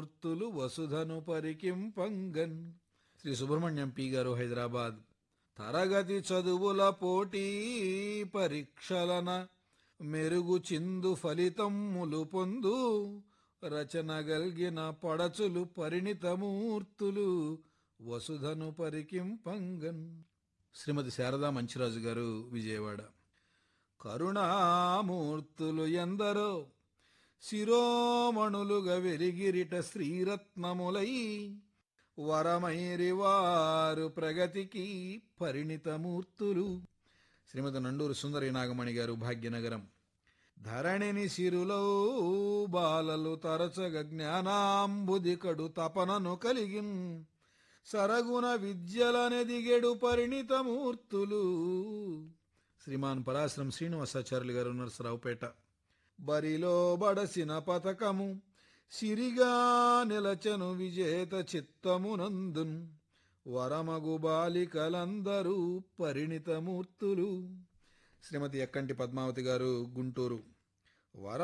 మూర్తులు వసుధను పరికింపంగన్ శ్రీ సుబ్రహ్మణ్యం పి గారు హైదరాబాద్ తరగతి చదువుల పోటీ పరీక్షలన మెరుగు చిందు ఫలితమ్ములు పొందు రచన గల్గిన పడచులు పరిణితమూర్తులు వసుధను పరికింపంగన్ శ్రీమతి శారదా మంచిరాజు గారు విజయవాడ కరుణామూర్తులు ఎందరో శిరోమణులుగా వెరిగిరిట శ్రీరత్నములై వరమైరి వారు ప్రగతికి పరిణితమూర్తులు శ్రీమతి నండూరు సుందరి నాగమణి గారు భాగ్యనగరం ధరణిని సిరులో బాలలు తరచగ జ్ఞానాంబుది కడు తపనను కలిగిన్ సరగుణ విద్యలనెదిగెడు పరిణితమూర్తులు శ్రీమాన్ పరాశ్రం శ్రీనివాసాచార్యులు గారు నరసరావుపేట బరిలో బడసిన పథకము సిరిగా నిలచను విజేత చిత్తమునందున్ వరమగు బాలికలందరూ పరిణితమూర్తులు శ్రీమతి ఎక్కంటి పద్మావతి గారు గుంటూరు వర